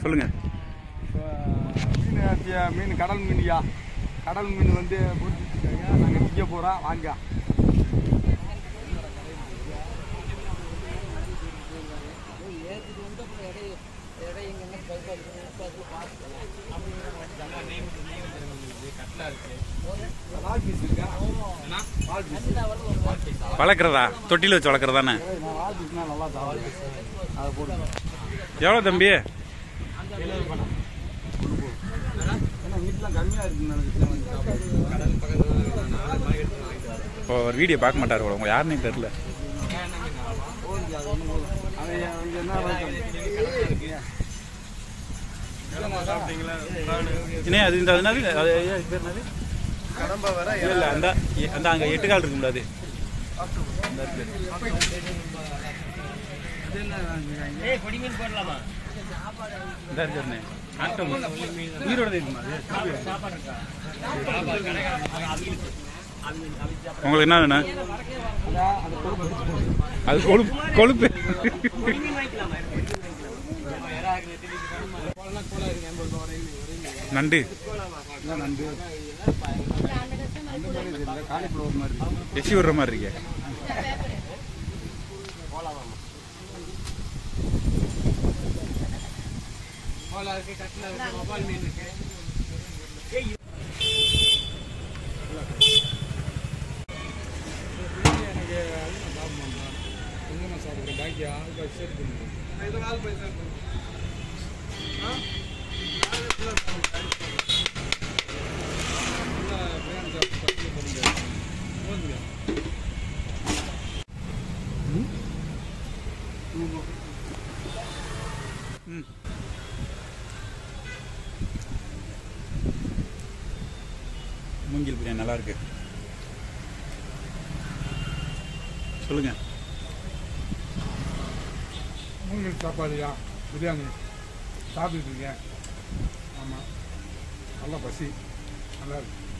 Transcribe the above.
சொல்லுங்க மீன் ஆச்சியா, மீன் கடல் மீன்யா கடல் மீன் வந்து பொறிச்சிருக்காங்க நாங்கள் திங்க போகிறோம் வாங்க வால் பீஸ் இருக்கா வால் பீஸ் வளர்க்குறதா தொட்டியில் வச்சு வளர்க்குறதானே நான் வால் பீஸ்னா நல்லா சாப்பிடுவேன் அதை போடுங்க எவ்வளோ தம்பி ஏன்னா வீட்டுலாம் கம்மியாக இருக்குன்னு இப்போ ஒரு வீடியோ பார்க்க மாட்டார் போல உங்க யாருன்னே தெரில இனே அது இந்த அது என்னது அது ஐயா, இது பேர் என்னது கடம்ப வர இல்ல இல்ல அந்த அந்த அங்க எட்டு கால் இருக்கும்ல அது இந்த இருக்கு அண்ணே. ஆட்டம். உயிரோட இருக்குமா அது? உங்களுக்கு என்ன வேணும் அது கொழுப்பு கொழுப்பு நண்டு நண்டு அந்த மாதிரி தெரியல காலிஃப்ளவர் மாதிரி இருக்கு. எச்சி விடுற மாதிரி இருக்கே எனக்கு கொஞ்சமாக சாப்பிடுறேன் பாக்கி ஆளுக்கு சேர்த்து பண்ணுறேன் ம் மூங்கில் பிரியாணி நல்லா இருக்கு சொல்லுங்க மூங்கில் சாப்பாடுயா பிரியாணி சாப்பிட்டுட்டு இருக்கேன் ஆமாம் நல்லா பசி நல்லா இருக்கு